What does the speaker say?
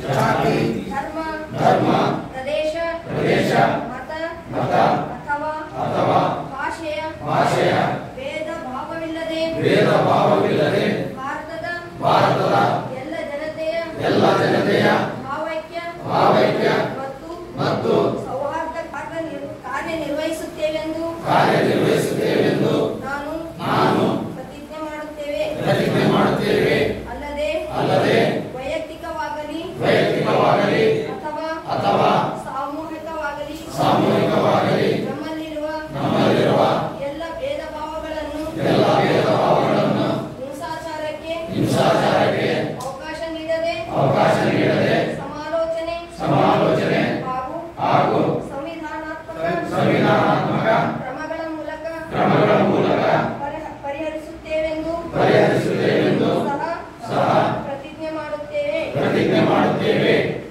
ಜಾತಿ ಧರ್ಮ ಧರ್ಮ ಪ್ರದೇಶ ಪ್ರದೇಶ ಮತ ಮತ ಅಥವಾ ಅಥವಾ ಭಾಷೆಯ ಭಾಷೆಯ ಭೇದ ಭಾವವಿಲ್ಲದೆ ಭೇದ ಭಾವವಿಲ್ಲದೆ ಭಾರತದ ಭಾರತದ ಎಲ್ಲ ಜನತೆಯ ಎಲ್ಲ ಜನತೆಯ ಭಾವೈಕ್ಯ ಭಾವೈಕ್ಯ ಮತ್ತು ಮತ್ತು ಸೌಹಾರ್ದ ಕಾರ್ಯ- ಕಾರ್ಯನಿರ್ವಹಿಸುತ್ತೇವೆಂದು ಕಾರ್ಯನಿರ್ವಹಿಸುತ್ತೇವೆಂದು ನಾನು ನಾನು ಪ್ರತಿಜ್ಞೆ ಮಾಡುತ್ತೇವೆ ಪ್ರತಿಜ್ಞೆ ಮಾಡುತ್ತೇವೆ ಅಲ್ಲದೆ ಅಲ್ಲದೆ ವೈಯಕ್ತಿಕವಾಗಲಿ ವೈಯಕ್ತಿಕವಾಗಲಿ ಅಥವಾ ಅಥವಾ ಸಾಮೂಹಿಕವಾಗಲಿ ಸಾಮೂಹಿಕವಾಗಲಿ ನಮ್ಮಲ್ಲಿರುವ ನಮ್ಮಲ್ಲಿರುವ ಎಲ್ಲ ಭೇದ ಭಾವಗಳನ್ನು ಎಲ್ಲ ಭೇದ ಭಾವಗಳನ್ನು ಹಿಂಸಾಚಾರಕ್ಕೆ ಹಿಂಸಾಚಾರಕ್ಕೆ ಅವಕಾಶ ನೀಡದೆ ಅವಕಾಶ ನೀಡದೆ ಸಮಾಲೋಚನೆ ಸಮಾಲೋಚನೆ ಹಾಗೂ ಹಾಗೂ ಸಂವಿಧಾನಾತ್ಮಕ ಸಂವಿಧಾನಾತ್ಮಕ ಕ್ರಮಗಳ ಮೂಲಕ ಕ್ರಮಗಳ ಮೂಲಕ ಪರಿಹ- ಪರಿಹರಿಸುತ್ತೇವೆಂದು ಪರಿಹರಿಸುತ್ತೇವೆಂದು ಸಹ ಸಹ ಪ್ರತಿಜ್ಞೆ ಮಾಡುತ್ತೇವೆ ಪ್ರತಿಜ್ಞೆ ಮಾಡುತ್ತೇವೆ